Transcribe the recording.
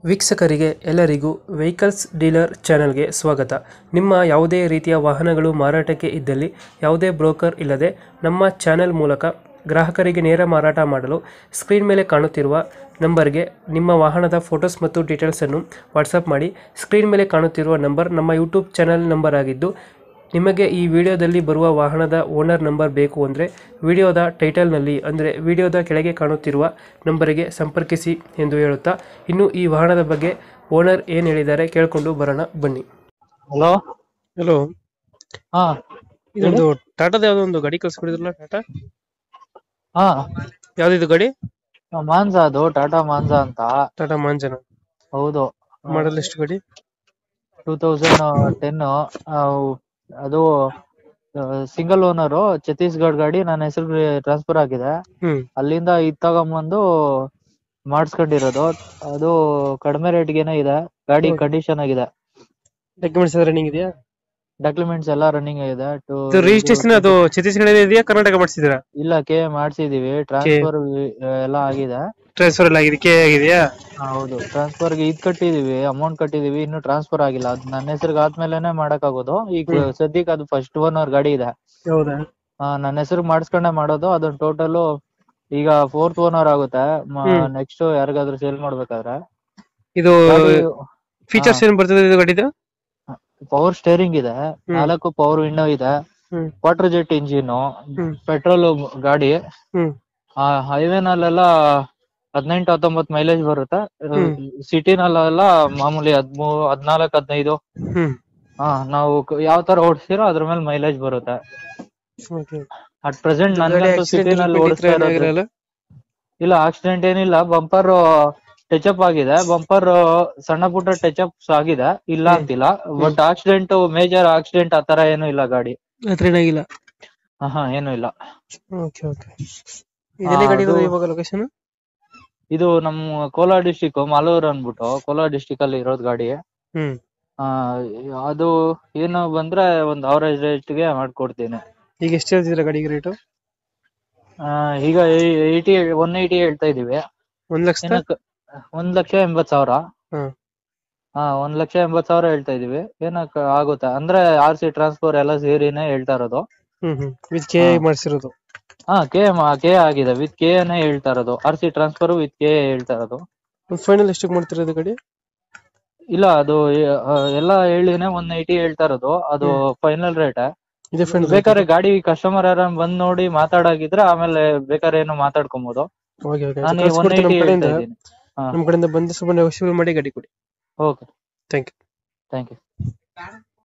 ವೀಕ್ಷಕರಿಗೆ ಎಲ್ಲರಿಗೂ vehicles dealer ಚಾನೆಲ್ಗೆ ಸ್ವಾಗತ ನಿಮ್ಮ ಯಾವುದೇ ರೀತಿಯ ವಾಹನಗಳು ಮಾರಾಟಕ್ಕೆ ಇದ್ದಲ್ಲಿ ಯಾವುದೇ ಬ್ರೋಕರ್ ಇಲ್ಲದೆ ನಮ್ಮ ಚಾನೆಲ್ ಮೂಲಕ ಗ್ರಾಹಕರಿಗೆ ನೇರ ಮಾರಾಟ ಮಾಡಲು ಸ್ಕ್ರೀನ್ ಮೇಲೆ ಕಾಣುತ್ತಿರುವ ನಂಬರ್ಗೆ ನಿಮ್ಮ ವಾಹನದ ಫೋಟೋಸ್ ಮತ್ತು ಡೀಟೇಲ್ಸನ್ನು ವಾಟ್ಸಪ್ ಮಾಡಿ ಸ್ಕ್ರೀನ್ ಮೇಲೆ ಕಾಣುತ್ತಿರುವ ನಂಬರ್ ನಮ್ಮ ಯೂಟ್ಯೂಬ್ ಚಾನೆಲ್ ನಂಬರ್ ಆಗಿದ್ದು ನಿಮಗೆ ಈ ವಿಡಿಯೋದಲ್ಲಿ ಬರುವ ವಾಹನದ ಓನರ್ ನಂಬರ್ ಬೇಕು ಅಂದರೆ ವಿಡಿಯೋದ ಟೈಟಲ್ನಲ್ಲಿ ಅಂದರೆ ವಿಡಿಯೋದ ಕೆಳಗೆ ಕಾಣುತ್ತಿರುವ ನಂಬರಿಗೆ ಸಂಪರ್ಕಿಸಿ ಎಂದು ಹೇಳುತ್ತಾ ಇನ್ನು ಈ ವಾಹನದ ಬಗ್ಗೆ ಓನರ್ ಏನು ಹೇಳಿದ್ದಾರೆ ಕೇಳಿಕೊಂಡು ಬರೋಣ ಬನ್ನಿ ಹಲೋ ಹಲೋ ಹಾ ಇದೊಂದು ಟಾಟಾದ ಯಾವುದೋ ಒಂದು ಗಾಡಿ ಕಳ್ಸ್ಕೊಡಿದ್ರಲ್ಲ ಟಾಟಾ ಹಾ ಯಾವ್ದಿದು ಗಾಡಿ ಮಾನ್ಸಾ ಅದು ಟಾಟಾ ಮಾನ್ಸಾ ಅಂತ ಟಾಟಾ ಮಾಂಜನ ಹೌದು ಮಾಡಲ್ ಎಷ್ಟು ಗಾಡಿ ಟೂ ತೌಸಂಡ್ ಟೆನ್ ಅದು ಸಿಂಗಲ್ ಓನರ್ ಛತ್ತೀಸ್ಗಢ ಗಾಡಿ ನನ್ನ ಹೆಸರು ಟ್ರಾನ್ಸ್ಫರ್ ಆಗಿದೆ ಹ್ಮ್ ಅಲ್ಲಿಂದ ಇದ್ ತಗೊಂಬಂದು ಮಾಡಿಸ್ಕೊಂಡಿರೋದು ಅದು ಕಡಿಮೆ ರೇಟ್ಗೆನೆ ಇದೆ ಗಾಡಿ ಹೌದು. ಕಂಡೀಷನ್ ಆಗಿದೆ ಡಾಕ್ಯುಮೆಂಟ್ಸ್ ರನ್ನಿಂಗ್ ಇದೆಯಾ ಡಾಕ್ಯುಮೆಂಟ್ಸ್ ಎಲ್ಲ ರನ್ನಿಂಗ್ ಇದೆ to- ಇದು ರಿಜಿಸ್ಟ್ರೇಷನ್ ಅದು ಛತ್ತೀಸ್ಗಢ ಇದೆಯಾ ಕರ್ನಾಟಕ ಮಾಡಿಸಿದಿರಾ ಇಲ್ಲ ಕೆ ಮಾಡ್ಸಿದೀವಿ ಟ್ರಾನ್ಸ್ಫರ್ ಎಲ್ಲ ಆಗಿದೆ ಟ್ರಾನ್ಸ್ಫರ್ ಎಲ್ಲ ಆಗಿದೆ ಕೆ ಆಗಿದೆಯಾ ಹಾ, ಹೌದು ಟ್ರಾನ್ಸ್ಫರ್ ಗೆ ಇದ್ ಕಟ್ಟಿದೀವಿ ಅಮೌಂಟ್ ಕಟ್ಟಿದೀವಿ ಇನ್ನು ಟ್ರಾನ್ಸ್ಫರ್ ಆಗಿಲ್ಲ ಅದ್ ನನ್ನ ಹೆಸರಿಗೆ ಆದ್ಮೇಲೆನೆ ಮಾಡಕ್ ಆಗೋದು ಈಗ ಸದ್ಯಕ್ಕೆ ಅದು ಫಸ್ಟ್ ಒನ್ ಅವರ್ ಗಾಡಿ ಇದೆ ಹೌದಾ ಆ, ನನ್ನ ಹೆಸರು ಮಾಡಿಸ್ಕೊಂಡೆ ಮಾಡೋದು ಅದನ್ನ ಟೋಟಲ್ ಈಗ ಫೋರ್ತ್ ಓನರ್ ಆಗುತ್ತೆ ಹ್ಮ್. ನೆಕ್ಸ್ಟ್ ಯಾರಿಗಾದ್ರೂ ಸೇಲ್ ಮಾಡ್ಬೇಕಾದ್ರೆ ಇದು ಫೀಚರ್ಸ್ ಏನ್ ಬರ್ತದೆ ಇದು ಗಾಡಿದು ಪವರ್ ಸ್ಟೇರಿಂಗ್ ಇದೆ ನಾಲ್ಕು ಪವರ್ ವಿಂಡೋ ಇದೆ hmm water jet engine hmm petrol ಗಾಡಿ ಹ್ಮ್ ಹೈವೇನಲ್ಲೆಲ್ಲ ಹದಿನೆಂಟು ಹತ್ತೊಂಬತ್ ಮೈಲೇಜ್ ಬರುತ್ತೆ ಹ್ಮ್. ಸಿಟಿನಲ್ಲೆಲ್ಲ ಮಾಮೂಲಿ ಹದ್ಮೂ ಹದ್ನಾಲ್ಕು ಹದಿನೈದು ಹ್ಮ್ ಹಾ ನಾವು ಯಾವ ತರ ಓಡಿಸ್ತೀರೋ ಅದ್ರ ಮೇಲೆ ಮೈಲೇಜ್ ಬರುತ್ತೆ ಓಕೆ ಅಟ್ ಪ್ರೆಸೆಂಟ್ ಗಾಡಿ ನನ್ಗಂತೂ accident ಸಿಟಿನಲ್ಲಿ ಗಿಟ್ಟ ಓಡಿಸ್ತಾ ಇರೋದು ಏನಾಗಿರಲ್ಲ? ಇಲ್ಲ ಆಕ್ಸಿಡೆಂಟ್ ಏನಿಲ್ಲ ಬಂಪರ್ ಟಚ್ ಅಪ್ ಆಗಿದೆ ಬಂಪರ್ ಸಣ್ಣ ಪುಟ್ಟ ಟಚ್ ಅಪ್ಸ್ ಆಗಿದೆ ಇಲ್ಲ ಹ್ಮ್. ಅಂತಿಲ್ಲ ಬಟ್ ಆಕ್ಸಿಡೆಂಟ್ ಮೇಜರ್ ಆಕ್ಸಿಡೆಂಟ್ ಆತರ ಏನು ಇಲ್ಲ ಗಾಡಿ ಹತ್ರ ಏನಾಗಿಲ್ಲ ಹಾ ಏನು ಇಲ್ಲ ಓಕೆ ಓಕೆ ಇದೆಲ್ಲ ಗಾಡಿ ಅದು- ಇರೋದು ಇವಾಗ ಲೊಕೇಶನ್ ಇದು ನಮ್ಮ ಕೋಲಾರ ಡಿಸ್ಟಿಕ್ ಮಾಲೂರ್ ಅನ್ಬಿಟ್ಟು ಕೋಲಾರ ಡಿಸ್ಟಿಕ್ ಅಲ್ಲಿ ಇರೋದು ಗಾಡಿ ಹ್ಮ್ ಆ, ಅದು ಏನು ಬಂದ್ರೆ ಒಂದ್ ಅವರೇಜ್ ರೇಟ್ ಗೆ ಮಾಡ್ಕೊಡ್ತೀನಿ ಈಗ ಎಷ್ಟು ಹೇಳ್ತಿದ್ರ ಗಾಡಿಗೆ ರೇಟು ಆ, ಈಗ ಏಯ್ಟಿ ಒನ್ ಏಯ್ಟಿ ಹೇಳ್ತಾ ಇದೀವಿ ಒಂದ್ ಲಕ್ಷ ಏನಕ್ಕೆ ಒಂದ್ ಲಕ್ಷ ಎಂಬತ್ ಸಾವಿರ ಹ್ಮ್ ಹಾ ಒಂದ್ ಲಕ್ಷ ಎಂಬತ್ ಸಾವಿರ ಹೇಳ್ತಾ ಇದೀವಿ ಏನಕ್ ಆಗುತ್ತೆ ಅಂದ್ರೆ ಆರ್ ಸಿ ಟ್ರಾನ್ಸ್ಫರ್ ಎಲ್ಲ ಸೇರಿನೇ ಹೇಳ್ತಾ ಇರೋದು ಹ್ಮ್ ಹ್ಮ್ ವಿತ್ ಕೆ ಹಾ. ಮಾಡಿಸಿರೋದು ಹಾ ಕೆ ಕೆ ಆಗಿದೆ ವಿತ್ ಕೆ ನೇ ಹೇಳ್ತಾ ಇರೋದು R C transfer with K ಹೇಳ್ತಾ ಇರೋದು ಫೈನಲ್ ಎಷ್ಟಕ್ಕೆ ಮಾಡ್ತಿರೋದು ಗಾಡಿ ಇಲ್ಲ ಅದು ಆ, ಎಲ್ಲ ಹೇಳಿನೇ ಒನ್ ಏಯ್ಟಿ ಹೇಳ್ತಾ ಇರೋದು ಅದು ಫೈನಲ್ ರೇಟ್ ಇದೆ ಫೈನಲ್ ಬೇಕಾದ್ರೆ ಗಾಡಿ ಕಸ್ಟಮರ್ ಯಾರ ಬಂದ್ ನೋಡಿ ಮಾತಾಡಾಗಿದ್ರೆ ಆಮೇಲೆ ಬೇಕಾದ್ರೆ ಏನು ಮಾತಾಡ್ಕೊಬಹುದು ಓಕೆ ಓಕೆ ನಾನು ಒನ್ ಕಳ್ಸ್ಕೊಡ್ತೀನಿ ಏಯ್ಟಿ ನಮ್ಮ ಕಡೆಯಿಂದ ಹೇಳ್ತಾ ಇದ್ದೀನಿ ಹಾ ನಮ್ಮ ಕಡೆಯಿಂದ ಬಂದು ಸ್ವಲ್ಪ ನೆಗೋಷಿಯೇಟ್ ಮಾಡಿ ಗಾಡಿ ಕೊಡಿ okay thank you thank you